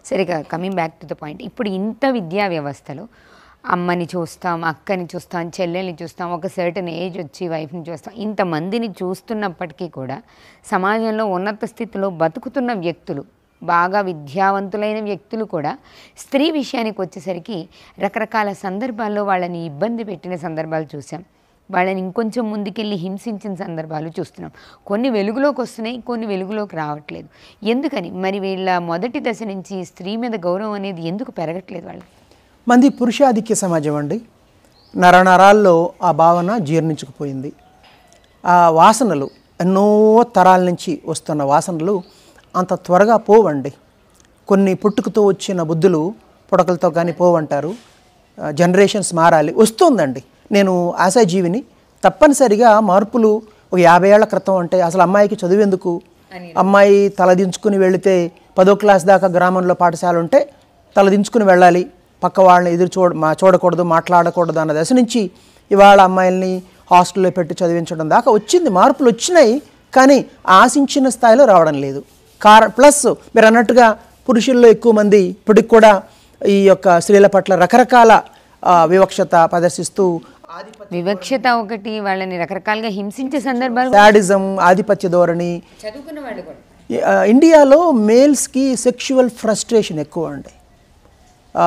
సరిగా coming back to the point ఇప్పుడు ఇంత విద్యా వ్యవస్థలో అమ్మని చూస్తాం అక్కని చూస్తాం చెల్లెల్ని చూస్తాం ఒక సర్టన్ ఏజ్ వచ్చి వైఫ్ని చూస్తాం ఇంతమందిని చూస్తున్నప్పటికీ కూడా సమాజంలో ఉన్నత స్థితిలో బతుకుతున్న వ్యక్తులు బాగా విద్యావంతులైన వ్యక్తులు కూడా స్త్రీ విషయానికి వచ్చేసరికి రకరకాల సందర్భాల్లో వాళ్ళని ఇబ్బంది పెట్టిన సందర్భాలు చూసాం వాళ్ళని ఇంకొంచెం ముందుకెళ్ళి హింసించిన సందర్భాలు చూస్తున్నాం కొన్ని వెలుగులోకి వస్తున్నాయి కొన్ని వెలుగులోకి రావట్లేదు ఎందుకని మరి వీళ్ళ మొదటి దశ నుంచి స్త్రీ మీద గౌరవం అనేది ఎందుకు పెరగట్లేదు వాళ్ళకి మంది పురుషాధిక్య సమాజం అండి నరనరాల్లో ఆ భావన జీర్ణించుకుపోయింది ఆ వాసనలు ఎన్నో తరాల నుంచి వస్తున్న వాసనలు అంత త్వరగా పోవండి కొన్ని పుట్టుకతో వచ్చిన బుద్ధులు పుడకలతో కానీ పోవంటారు జనరేషన్స్ మారాలి వస్తుందండి నేను ఆశాజీవిని తప్పనిసరిగా మార్పులు ఒక యాభై ఏళ్ల క్రితం అంటే అసలు అమ్మాయికి చదివేందుకు అమ్మాయి తలదించుకుని వెళితే పదో క్లాస్ దాకా గ్రామంలో పాఠశాల ఉంటే తలదించుకుని వెళ్ళాలి పక్క వాళ్ళని ఎదురు చూడ మా చూడకూడదు మాట్లాడకూడదు అన్న దశ నుంచి ఇవాళ అమ్మాయిల్ని హాస్టల్లో పెట్టి చదివించడం దాకా వచ్చింది మార్పులు వచ్చినాయి కానీ ఆశించిన స్థాయిలో రావడం లేదు కార ప్లస్ మీరు అన్నట్టుగా పురుషుల్లో ఎక్కువ మంది ఇప్పటికి కూడా ఈ యొక్క స్త్రీల పట్ల రకరకాల ఆ, వివక్షత ప్రదర్శిస్తూ వివక్షత ఒకటి వాళ్ళని రకరకాలుగా హింసించే సందర్భాలు శాడిజం ఆధిపత్య ధోరణి చదువుకున్న వాళ్ళు కూడా ఈ, ఆ, ఇండియాలో మేల్స్కి సెక్షువల్ ఫ్రస్ట్రేషన్ ఎక్కువ అండి ఆ,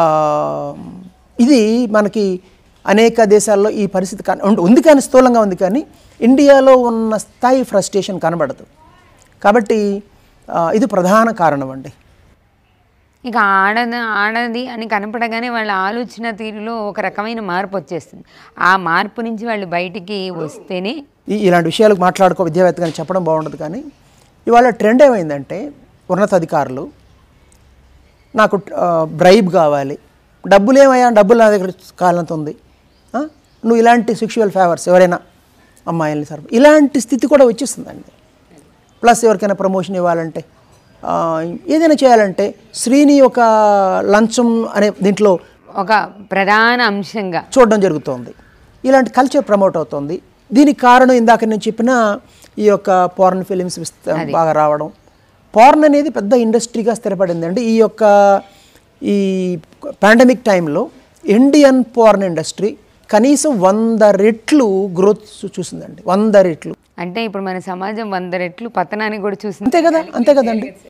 ఇది మనకి అనేక దేశాల్లో ఈ పరిస్థితి కన ఉండి- ఉంది కానీ స్థూలంగా ఉంది కానీ ఇండియాలో ఉన్న స్థాయి ఫ్రస్ట్రేషన్ కనబడదు కాబట్టి ఆ, ఇది ప్రధాన కారణం అండి ఇక ఆడద ఆడది అని కనపడగానే వాళ్ళ ఆలోచన తీరులో ఒక రకమైన మార్పు వచ్చేస్తుంది ఆ మార్పు నుంచి వాళ్ళు బయటికి వస్తేనే ఈ ఇలాంటి విషయాలకు మాట్లాడుకో విద్యావేత్త కానీ చెప్పడం బాగుండదు కానీ ఇవాళ ట్రెండ్ ఏమైందంటే ఉన్నతాధికారులు నాకు ఆ, బ్రైబ్ కావాలి డబ్బులు ఏమయ్యా డబ్బులు నా దగ్గర కాలంత ఉంది ఆ? నువ్వు ఇలాంటి సెక్షువల్ ఫేవర్స్ ఎవరైనా అమ్మాయిల్ని సర్ ఇలాంటి స్థితి కూడా వచ్చేస్తుందండి ప్లస్ ఎవరికైనా ప్రమోషన్ ఇవ్వాలంటే ఆ, ఏదైనా చేయాలంటే శ్రీని ఒక లంచం అనే దీంట్లో ఒక ప్రధాన అంశంగా చూడడం జరుగుతోంది ఇలాంటి కల్చర్ ప్రమోట్ అవుతోంది దీనికి కారణం ఇందాక నేను చెప్పిన ఈ యొక్క పార్న్ ఫిలిమ్స్ బాగా రావడం పార్న్ అనేది పెద్ద ఇండస్ట్రీగా స్థిరపడింది అండి ఈ యొక్క ఈ పాండమిక్ టైంలో ఇండియన్ పార్న్ ఇండస్ట్రీ కనీసం వంద రెట్లు గ్రోత్ చూసిందండి వంద రెట్లు అంటే ఇప్పుడు మన సమాజం వంద రెట్లు పతనాన్ని కూడా చూసింది అంతే కదా అంతే కదండి